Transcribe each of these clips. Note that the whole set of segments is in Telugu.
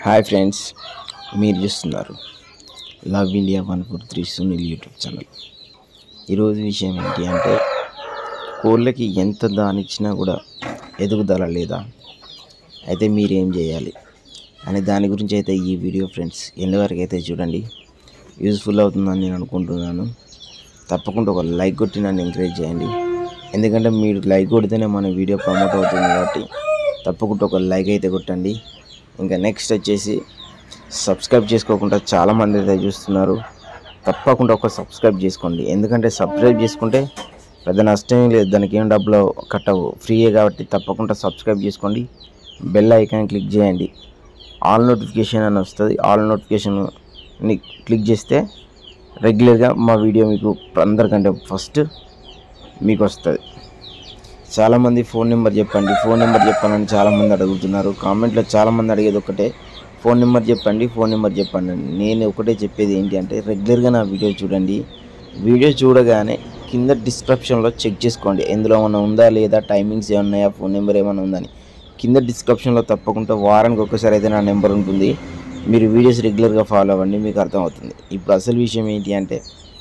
హాయ్ ఫ్రెండ్స్ మీరు చూస్తున్నారు love India one four three Sunil YouTube channel ఈరోజు విషయం ఏంటి అంటే కోళ్ళకి ఎంత దానిచ్చినా కూడా ఎదుగుదల లేదా అయితే మీరేం చేయాలి అనే దాని గురించి అయితే ఈ వీడియో ఫ్రెండ్స్ ఎన్ని వరకు అయితే చూడండి యూజ్ఫుల్ అవుతుందని నేను అనుకుంటున్నాను తప్పకుండా ఒక లైక్ కొట్టి నన్ను ఎంకరేజ్ చేయండి ఎందుకంటే మీరు లైక్ కొడితేనే మన వీడియో ప్రమోట్ అవుతుంది కాబట్టి తప్పకుండా ఒక లైక్ అయితే కొట్టండి ఇంకా నెక్స్ట్ వచ్చేసి సబ్స్క్రైబ్ చేసుకోకుండా చాలామంది అయితే చూస్తున్నారు తప్పకుండా ఒక సబ్స్క్రైబ్ చేసుకోండి ఎందుకంటే సబ్స్క్రైబ్ చేసుకుంటే పెద్ద నష్టం ఏం లేదు దానికి ఏం డబ్బులు కట్టవు ఫ్రీయే కాబట్టి తప్పకుండా సబ్స్క్రైబ్ చేసుకోండి బెల్ ఐకాన్ క్లిక్ చేయండి ఆల్ నోటిఫికేషన్ అని వస్తుంది ఆల్ నోటిఫికేషన్ని క్లిక్ చేస్తే రెగ్యులర్గా మా వీడియో మీకు అందరికంటే ఫస్ట్ మీకు వస్తుంది చాలామంది ఫోన్ నెంబర్ చెప్పండి ఫోన్ నెంబర్ చెప్పాలని చాలామంది అడుగుతున్నారు కామెంట్లో చాలామంది అడిగేది ఒకటే ఫోన్ నెంబర్ చెప్పండి ఫోన్ నెంబర్ చెప్పండి అని. నేను ఒకటే చెప్పేది ఏంటి అంటే రెగ్యులర్గా నా వీడియో చూడండి వీడియో చూడగానే కింద డిస్క్రిప్షన్లో చెక్ చేసుకోండి ఎందులో ఏమైనా ఉందా లేదా టైమింగ్స్ ఏమైనా ఉన్నాయా ఫోన్ నెంబర్ ఏమైనా ఉందని కింద డిస్క్రిప్షన్లో తప్పకుండా వారానికి ఒక్కసారి అయితే నా నెంబర్ ఉంటుంది మీరు వీడియోస్ రెగ్యులర్గా ఫాలో అవ్వండి మీకు అర్థమవుతుంది ఇప్పుడు అసలు విషయం ఏంటి అంటే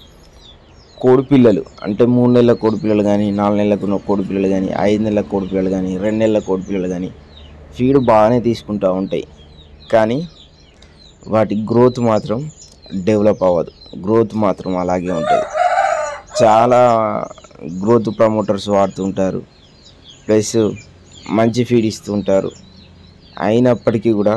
కోడి పిల్లలు అంటే మూడు నెలల కోడి పిల్లలు కానీ నాలుగు నెలలకు కోడి పిల్లలు కానీ ఐదు నెలల కోడి పిల్లలు కానీ రెండు నెలల కోడి పిల్లలు కానీ ఫీడ్ బాగానే తీసుకుంటూ ఉంటాయి కానీ వాటి గ్రోత్ మాత్రం డెవలప్ అవ్వదు గ్రోత్ మాత్రం అలాగే ఉంటుంది చాలా గ్రోత్ ప్రమోటర్స్ వాడుతుంటారు ప్లస్ మంచి ఫీడ్ ఇస్తుంటారు అయినప్పటికీ కూడా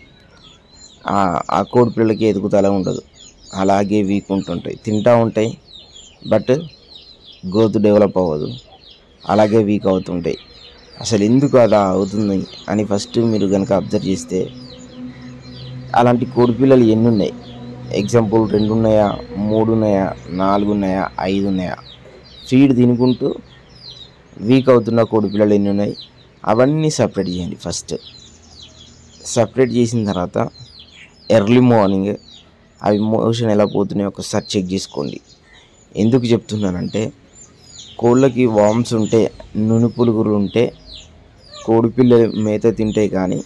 ఆ- ఆ కోడి పిల్లలకి ఎదుగుదల ఉండదు అలాగే వీక్ ఉంటుంటాయి తింటూ ఉంటాయి బట్ గ్రోత్ డెవలప్ అవ్వదు అలాగే వీక్ అవుతుంటాయి అసలు ఎందుకు అలా అవుతుంది అని ఫస్ట్ మీరు కనుక అబ్జర్వ్ చేస్తే అలాంటి కోడి పిల్లలు ఎన్ని ఉన్నాయి ఎగ్జాంపుల్ రెండు ఉన్నాయా మూడు ఉన్నాయా నాలుగు ఉన్నాయా ఐదు ఉన్నాయా ఫీడ్ తినుకుంటూ వీక్ అవుతున్న కోడి పిల్లలు ఎన్ని ఉన్నాయి అవన్నీ సపరేట్ చేయండి ఫస్ట్ సపరేట్ చేసిన తర్వాత ఎర్లీ మార్నింగ్ అవి మోషన్ ఎలా పోతున్నాయో ఒకసారి చెక్ చేసుకోండి ఎందుకు చెప్తున్నానంటే కోళ్ళకి వామ్స్ ఉంటే నును పురుగులు ఉంటే కోడి పిల్లలు మేత తింటే కానీ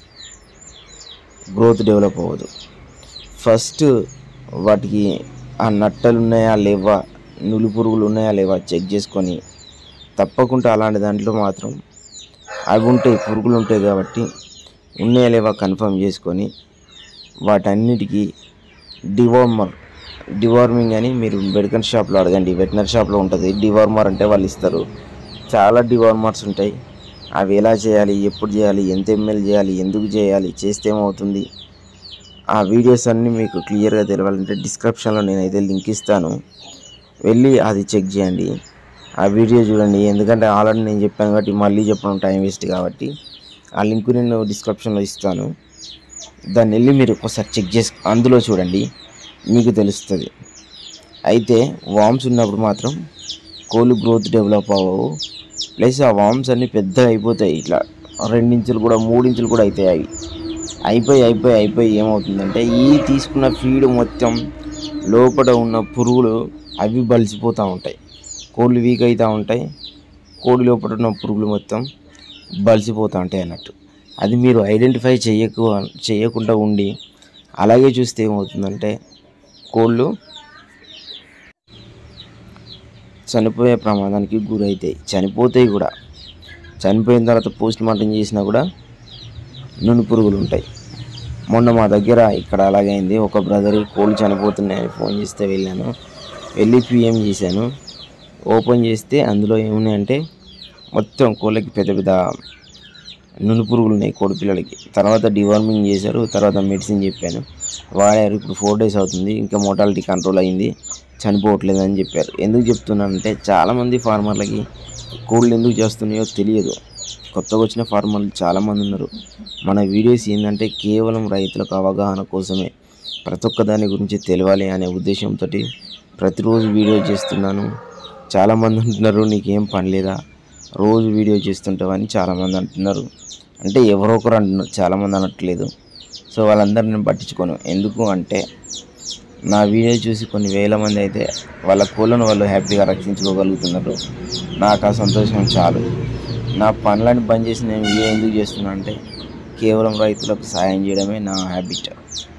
గ్రోత్ డెవలప్ అవ్వదు ఫస్ట్ వాటికి ఆ నట్టలు ఉన్నాయా లేవా నులి పురుగులు ఉన్నాయా లేవా చెక్ చేసుకొని తప్పకుండా అలాంటి దాంట్లో మాత్రం అవి ఉంటాయి పురుగులు ఉంటాయి కాబట్టి ఉన్నాయా లేవా కన్ఫర్మ్ చేసుకొని వాటన్నిటికీ డివార్మర్ డివార్మింగ్ అని మీరు మెడికల్ షాప్లో అడగండి వెటనరీ షాప్లో ఉంటుంది డివార్మర్ అంటే వాళ్ళు ఇస్తారు చాలా డివార్మర్స్ ఉంటాయి అవి ఎలా చేయాలి ఎప్పుడు చేయాలి ఎంత ఎంఎల్ చేయాలి ఎందుకు చేయాలి చేస్తే ఏమవుతుంది ఆ వీడియోస్ అన్నీ మీకు క్లియర్గా తెలవాలంటే డిస్క్రిప్షన్లో నేనైతే లింక్ ఇస్తాను వెళ్ళి అది చెక్ చేయండి ఆ వీడియో చూడండి ఎందుకంటే ఆల్రెడీ నేను చెప్పాను కాబట్టి మళ్ళీ చెప్పడం టైం వేస్ట్ కాబట్టి ఆ లింక్ నేను డిస్క్రిప్షన్లో ఇస్తాను దాన్ని వెళ్ళి మీరు ఒకసారి చెక్ చేసి అందులో చూడండి మీకు తెలుస్తుంది అయితే వామ్స్ ఉన్నప్పుడు మాత్రం కోళ్ళు గ్రోత్ డెవలప్ అవ్వవు ప్లస్ ఆ వామ్స్ అన్నీ పెద్దగా అయిపోతాయి ఇట్లా రెండించులు కూడా మూడించులు కూడా అవుతాయి అవి అయిపోయి అయిపోయి అయిపోయి ఏమవుతుందంటే ఈ తీసుకున్న ఫీడ్ మొత్తం లోపల ఉన్న పురుగులు అవి బలిసిపోతూ ఉంటాయి కోళ్ళు వీక్ అవుతూ ఉంటాయి కోడి లోపల ఉన్న పురుగులు మొత్తం బలిసిపోతూ ఉంటాయి అన్నట్టు అది మీరు ఐడెంటిఫై చేయకు చేయకుండా ఉండి అలాగే చూస్తే ఏమవుతుందంటే కోళ్ళు చనిపోయే ప్రమాదానికి గురవుతాయి చనిపోతాయి కూడా చనిపోయిన తర్వాత పోస్ట్ మార్టం చేసినా కూడా నును పురుగులు ఉంటాయి మొన్న మా దగ్గర ఇక్కడ అలాగైంది ఒక బ్రదర్ కోళ్ళు చనిపోతున్నాయని ఫోన్ చేస్తే వెళ్ళాను వెళ్ళి పిఎం చేశాను ఓపెన్ చేస్తే అందులో ఏమున్నాయంటే మొత్తం కోళ్ళకి పెద్ద పెద్ద నును పురుగులు ఉన్నాయి కోడి పిల్లలకి తర్వాత డివార్మింగ్ చేశారు తర్వాత మెడిసిన్ చెప్పాను వాడారు ఇప్పుడు ఫోర్ డేస్ అవుతుంది ఇంకా మోటాలిటీ కంట్రోల్ అయింది చనిపోవట్లేదు అని చెప్పారు ఎందుకు చెప్తున్నానంటే చాలామంది ఫార్మర్లకి కోళ్ళు ఎందుకు చేస్తున్నాయో తెలియదు కొత్తగా వచ్చిన ఫార్మర్లు చాలామంది ఉన్నారు మన వీడియోస్ ఏంటంటే కేవలం రైతులకు అవగాహన కోసమే ప్రతి ఒక్క దాని గురించి తెలియాలి అనే ఉద్దేశంతో ప్రతిరోజు వీడియో చేస్తున్నాను చాలామంది అంటున్నారు నీకేం పని లేదా రోజు వీడియో చేస్తుంటావని చాలామంది అంటున్నారు అంటే ఎవరో ఒకరు అంటున్నారు చాలామంది అనట్లేదు సో వాళ్ళందరిని నేను పట్టించుకోను ఎందుకు అంటే నా వీడియో చూసి కొన్ని వేల మంది అయితే వాళ్ళ కోళ్ళను వాళ్ళు హ్యాపీగా రక్షించుకోగలుగుతున్నారు నాకు ఆ సంతోషం చాలు నా పనులను బంద్ చేసి నేను వీడియో ఎందుకు చేస్తున్నా అంటే కేవలం రైతులకు సాయం చేయడమే నా హ్యాబిట్